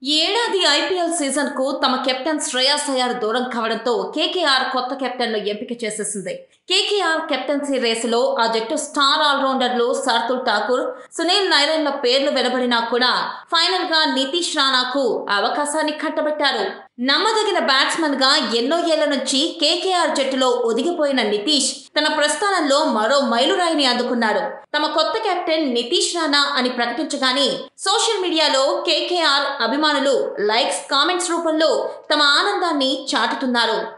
ఈ ఏడాది IPL season కు తమ కెప్టెన్ శ్రేయాస్ అయ్యార్ దూరం కావడంతో కేకేఆర్ కొత్త కెప్టెన్ ను ఎంపిక చేసేసింది కేకేఆర్ కెప్టెన్సీ రేసులో ఆ జట్టు స్టార్ ఆల్రౌండర్లు సార్తుల్ ఠాకూర్ సునీల్ నైరన్ల పేర్లు వెలువడినా కూడా ఫైనల్ గా నితీష్ రాణాకు అవకాశాన్ని కట్టబెట్టారు నమ్మదగిన బ్యాట్స్మన్ గా ఎన్నో ఏళ్ల నుంచి కేకేఆర్ జట్టులో ఒదిగిపోయిన నితీష్ తన ప్రస్థానంలో మరో మైలురాయిని అందుకున్నాడు తమ కొత్త కెప్టెన్ నితీష్ రాణా అని ప్రకటించగానే సోషల్ మీడియాలో కేకేఆర్ అభిమానులు లైక్స్ కామెంట్స్ రూపంలో తమ ఆనందాన్ని చాటుతున్నారు